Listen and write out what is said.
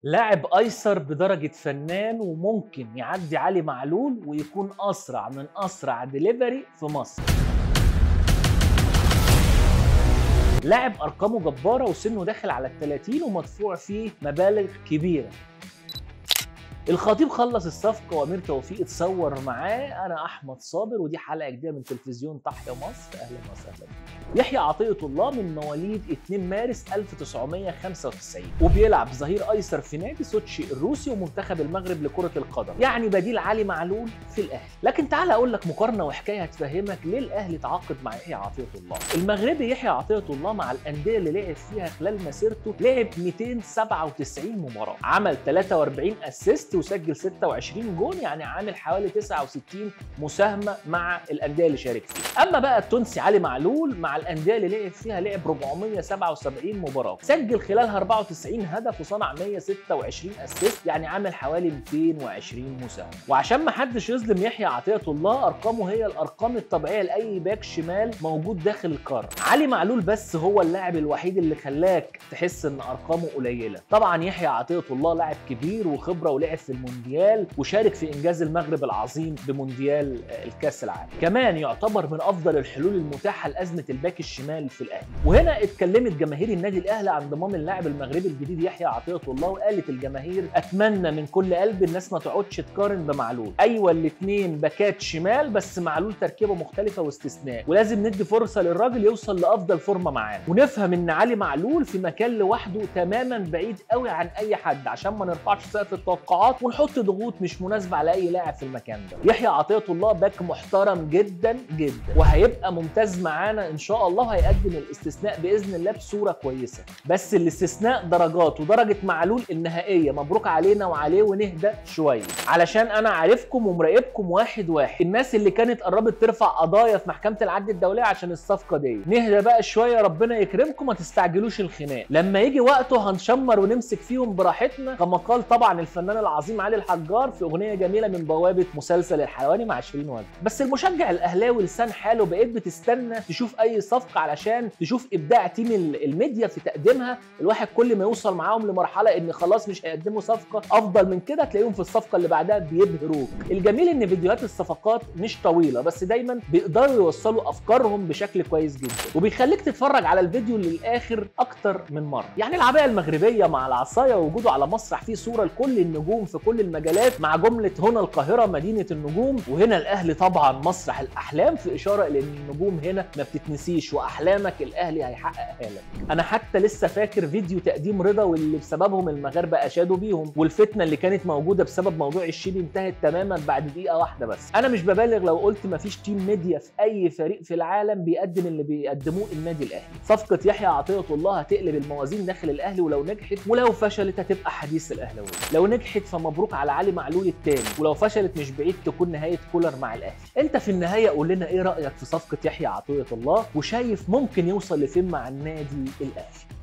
لاعب ايسر بدرجه فنان وممكن يعدي علي معلول ويكون اسرع من اسرع ديليفري في مصر لاعب ارقامه جباره وسنه داخل على ال 30 ومدفوع فيه مبالغ كبيره الخطيب خلص الصفقه وامير توفيق اتصور معاه انا احمد صابر ودي حلقه جديده من تلفزيون تحيا مصر اهلا وسهلا يحيى عطيه الله من مواليد 2 مارس 1995 وبيلعب ظهير ايسر في نادي سوتشي الروسي ومنتخب المغرب لكره القدم يعني بديل علي معلول في الاهلي لكن تعال اقول لك مقارنه وحكايه هتفهمك ليه الاهلي تعاقد مع يحيى عطيه الله المغربي يحيى عطيه الله مع الانديه اللي لعب فيها خلال مسيرته لعب 297 مباراه عمل 43 اسيست وسجل 26 جون يعني عامل حوالي 69 مساهمه مع الانديه اللي شارك فيها اما بقى التونسي علي معلول مع الانديه اللي لعب فيها لعب 477 مباراه سجل خلالها 94 هدف وصنع 126 اسيست يعني عامل حوالي 220 مساهمه وعشان ما حدش يظلم يحيى عطيه الله ارقامه هي الارقام الطبيعيه لاي باك شمال موجود داخل القاره علي معلول بس هو اللاعب الوحيد اللي خلاك تحس ان ارقامه قليله طبعا يحيى عطيه الله لاعب كبير وخبره ولعب في المونديال وشارك في انجاز المغرب العظيم بمونديال الكاس العالم كمان يعتبر من افضل الحلول المتاحه لازمه الباك الشمال في الاهلي وهنا اتكلمت جماهير النادي الاهلي عن ضمان اللاعب المغربي الجديد يحيى عطيه الله وقالت الجماهير اتمنى من كل قلب الناس ما تقعدش تقارن بمعلول ايوه الاثنين باكات شمال بس معلول تركيبه مختلفه واستثناء ولازم ندي فرصه للراجل يوصل لافضل فورمه معانا ونفهم ان علي معلول في مكان لوحده تماما بعيد قوي عن اي حد عشان ما نرفعش سقف التوقعات ونحط ضغوط مش مناسبه على اي لاعب في المكان ده يحيى عطيه الله باك محترم جدا جدا وهيبقى ممتاز معانا ان شاء الله هيقدم الاستثناء باذن الله بصوره كويسه بس الاستثناء درجات ودرجه معلول النهائيه مبروك علينا وعليه ونهدى شويه علشان انا عارفكم ومراقبكم واحد واحد الناس اللي كانت قربت ترفع قضايا في محكمه العدل الدوليه عشان الصفقه دي نهدى بقى شويه ربنا يكرمكم ما تستعجلوش الخناق لما يجي وقته هنشمر ونمسك فيهم براحتنا كما قال طبعا الفنان العظيم علي الحجار في اغنيه جميله من بوابه مسلسل الحلواني مع 20 وجه بس المشجع الاهلاوي لسان حاله بقيت بتستنى تشوف اي صفقه علشان تشوف ابداع تيم الميديا في تقديمها الواحد كل ما يوصل معاهم لمرحله ان خلاص مش هيقدموا صفقه افضل من كده تلاقيهم في الصفقه اللي بعدها بيبهروك الجميل ان فيديوهات الصفقات مش طويله بس دايما بيقدروا يوصلوا افكارهم بشكل كويس جدا وبيخليك تتفرج على الفيديو للاخر اكتر من مره يعني العبايه المغربيه مع العصايه ووجوده على مسرح فيه صوره لكل النجوم في كل المجالات مع جمله هنا القاهره مدينه النجوم وهنا الاهلي طبعا مسرح الاحلام في اشاره لان النجوم هنا ما بتتنسيش واحلامك الاهلي هيحققها لك انا حتى لسه فاكر فيديو تقديم رضا واللي بسببهم المغاربه اشادوا بيهم والفتنه اللي كانت موجوده بسبب موضوع الشيبي انتهت تماما بعد دقيقه واحده بس انا مش ببالغ لو قلت ما فيش تيم ميديا في اي فريق في العالم بيقدم اللي بيقدموه النادي الاهلي صفقه يحيى عطيه الله هتقلب الموازين داخل الاهلي ولو نجحت ولو فشلت هتبقى حديث الاهلاويه لو نجحت فمبروك على علي معلول التاني ولو فشلت مش بعيد تكون نهايه كولر مع الاهلي انت في النهايه قول لنا ايه رايك في صفقه يحيى عطيه الله وشايف ممكن يوصل لفين مع النادي الاهلي